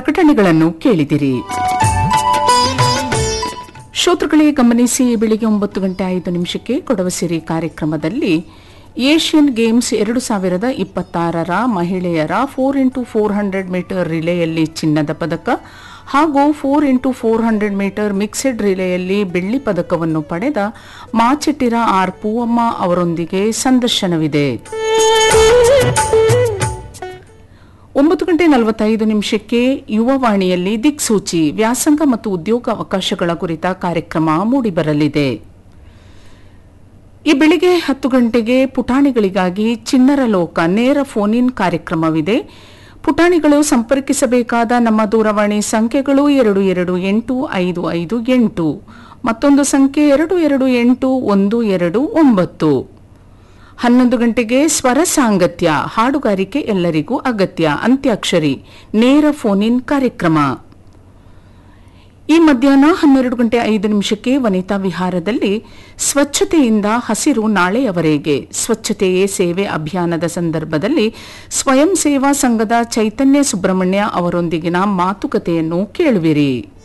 ಪ್ರಕಟಣೆಗಳನ್ನು ಕೇಳಿದಿರಿ ಶ್ರೋತೃಗಳೇ ಗಮನಿಸಿ ಬೆಳಿಗ್ಗೆ ಒಂಬತ್ತು ಗಂಟೆ ಐದು ನಿಮಿಷಕ್ಕೆ ಕೊಡವಸಿರಿ ಕಾರ್ಯಕ್ರಮದಲ್ಲಿ ಏಷ್ಯನ್ ಗೇಮ್ಸ್ ಎರಡು ಸಾವಿರದ ಇಪ್ಪತ್ತಾರರ ಮಹಿಳೆಯರ four into four hundred metre ರಿಲೆಯಲ್ಲಿ ಚಿನ್ನದ ಪದಕ ಹಾಗೂ four into four hundred metre mixed ರಿಲೆಯಲ್ಲಿ ಬೆಳ್ಳಿ ಪದಕವನ್ನು ಪಡೆದ ಮಾಚಿಟ್ಟಿರ ಆರ್ ಪೂವಮ್ಮ ಅವರೊಂದಿಗೆ ಸಂದರ್ಶನವಿದೆ ಒಂಬತ್ತು ಗಂಟೆ ನಲವತ್ತೈದು ನಿಮಿಷಕ್ಕೆ ಯುವವಾಣಿಯಲ್ಲಿ ದಿಕ್ಸೂಚಿ ವ್ಯಾಸಂಗ ಮತ್ತು ಉದ್ಯೋಗ ಅವಕಾಶಗಳ ಕುರಿತ ಕಾರ್ಯಕ್ರಮ ಮೂಡಿಬರಲಿದೆ ಈ ಬೆಳಿಗ್ಗೆ ಹತ್ತು ಗಂಟೆಗೆ ಪುಟಾಣಿಗಳಿಗಾಗಿ ಚಿಣ್ಣರ ಲೋಕ ನೇರ ಫೋನ್ ಇನ್ ಕಾರ್ಯಕ್ರಮವಿದೆ ಪುಟಾಣಿಗಳು ಸಂಪರ್ಕಿಸಬೇಕಾದ ನಮ್ಮ ದೂರವಾಣಿ ಸಂಖ್ಯೆಗಳು ಎರಡು ಎರಡು ಎಂಟು ಐದು ಐದು ಎಂಟು ಮತ್ತೊಂದು ಸಂಖ್ಯೆ ಎರಡು ಎರಡು ಎಂಟು ಒಂದು ಎರಡು ಒಂಬತ್ತು ಹನ್ನೊಂದು ಗಂಟೆಗೆ ಸ್ವರ ಸಾಂಗತ್ಯ ಹಾಡುಗಾರಿಕೆ ಎಲ್ಲರಿಗೂ ಅಗತ್ಯ ಅಂತ್ಯಾಕ್ಷರಿ ನೇರ ಫೋನ್ ಇನ್ ಕಾರ್ಯಕ್ರಮ ಈ ಮಧ್ಯಾಹ್ನ ಹನ್ನೆರಡು ಗಂಟೆ ಐದು ನಿಮಿಷಕ್ಕೆ ವನಿತಾ ವಿಹಾರದಲ್ಲಿ ಸ್ವಚ್ಛತೆಯಿಂದ ಹಸಿರು ನಾಳೆಯವರೆಗೆ ಸ್ವಚ್ಛತೆಯೇ ಸೇವೆ ಅಭಿಯಾನದ ಸಂದರ್ಭದಲ್ಲಿ ಸ್ವಯಂ ಸೇವಾ ಸಂಘದ ಚೈತನ್ಯ ಸುಬ್ರಹ್ಮಣ್ಯ ಅವರೊಂದಿಗಿನ ಮಾತುಕತೆಯನ್ನು ಕೇಳುವಿರಿ